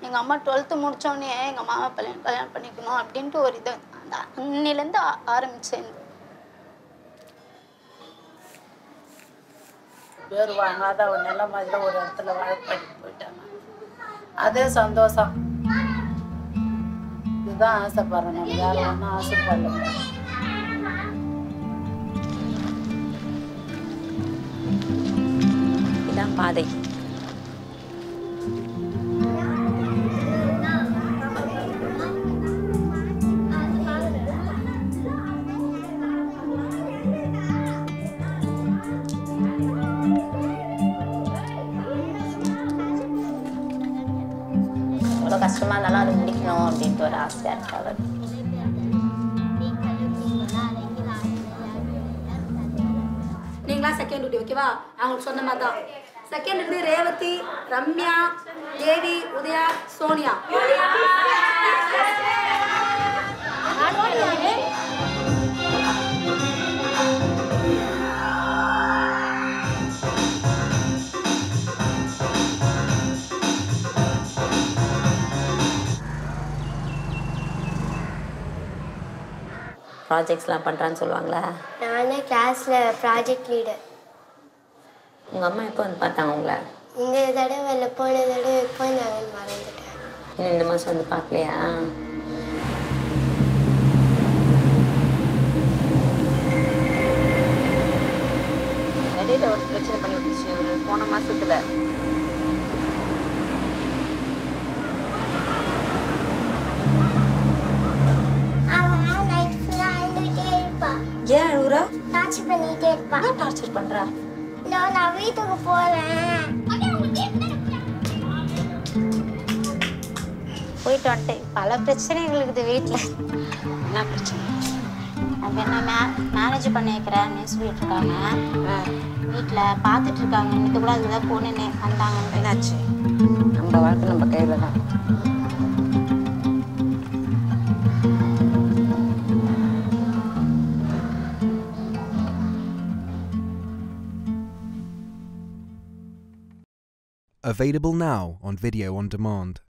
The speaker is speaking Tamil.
எங்கள் அம்மா டுவெல்த்து முடித்தோடனே எங்கள் மாமா பையன் கல்யாணம் பண்ணிக்கணும் அப்படின்ட்டு ஒரு இது அந்த அன்னிலேருந்து ஆரம்பிச்சேன் பேர் வாங்காத ஒரு நல்ல மாதிரி ஒரு இடத்துல வாழப்பட்டு போயிட்டாங்க அதே சந்தோஷம் இதுதான் ஆசைப்படுறேன் நம்ம வேற ஒன்றும் ஆசைப்படல இதான் பாதை எவ்வளோ கஷ்டமா இருந்தாலும் அது முடிக்கணும் அப்படின்ட்டு ஒரு ஆசையாக இருக்கு அவருக்கு நீங்களா செகண்ட் டியூட்டி ஓகேவா அவங்களுக்கு சொன்ன மாதிரி தான் செகண்ட் வந்து ரேவதி ரம்யா தேவி உதயா சோனியா ப்ராஜெக்ட்ஸ்லாம் பண்ணுறான்னு சொல்லுவாங்களா நான் தான் கிளாஸில் ப்ராஜெக்ட் லீடர் உங்கள் அம்மா எப்போ வந்து பார்த்தாங்க உங்களை இந்த தடவை இல்லை போன தடவை எப்போ நாங்கள் மறந்துட்டேன் இன்னும் இந்த மாதம் வந்து பார்க்கலையா இடையில ஒரு பிரச்சனை பண்ணி விட்டுச்சு ஒரு போன மாசத்துல அவன் நைட் ஃபுல்லாக அழுதுகிட்டே இருப்பான் ஏன் அழுகுறா டார்ச்சர் பண்ணிகிட்டே இருப்பான் டார்ச்சர் பண்ணுறா இதோ நான் வீட்டுக்கு போகிறேன் போயிட்டு வந்துட்டு பல பிரச்சனைகள் இருக்குது வீட்டில் என்ன பிரச்சனை நம்ம என்ன மே மேனேஜ் பண்ணி வைக்கிறேன்னு சொல்லிட்டு இருக்காங்க வீட்டில் பார்த்துட்டு இருக்காங்க இன்னைக்கு கூட அதுதான் பொண்ணுன்னு வந்தாங்க என்னாச்சு நம்ம வாழ்க்கை நம்ம கையில் தான் Available now on video on demand.